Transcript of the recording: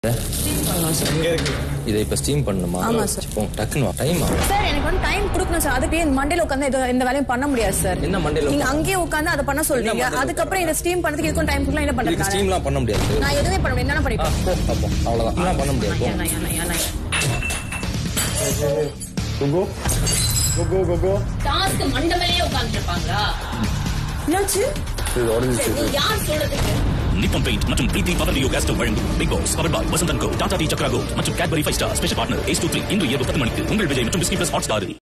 இதை இப்ப ஸ்டீம் பண்ணணுமா ஆமா, sir. இப்போ டக்குன்னு டைம் ஆகும் சார் எனக்கு வந்து டைம் கொடுக்கணும் சார் அதுக்கு இந்த மண்டேல உட்காந்து இது இந்த வேலையும் பண்ண முடியாது சார் என்ன மண்டையில நீங்க அங்கேயே உட்காந்து அதை பண்ண சொல்றீங்க மண்டையில அதுக்கப்புறம் இதை ஸ்டீம் பண்ணதுக்கு இதுக்கும் டைம் கொடுக்கலாம் என்ன இதுக்கு பண்றது ஸ்டீம்லாம் பண்ண முடியாது நான் எதுவுமே பண்ண முடியும் என்ன ஆ, பண்ணிட்டேன் போ அப்போ அவ்வளவுதான் இதெல்லாம் பண்ண முடியாது போ. கோகோ கோகோ கோகோ டாஸ்க் மண்டபமே உட்கார்ந்து இருப்பாங்களா என்னாச்சு இது உடஞ்சிச்சு நீ யார் சொல்றதுக்கு நிப்பம் பெயிண்ட் மற்றும் பிரீத்தி பவர் லியோ கேஸ்டவ் வழங்கும் Bigg Boss power by Vasanthan co Tata tea Chakra gold மற்றும் Cadbury five star special partner ace two three இன்று இரவு பத்து மணிக்கு உங்கள் விஜய் மற்றும் டிஸ்னி பிளஸ் ஹாட் ஸ்டாரில்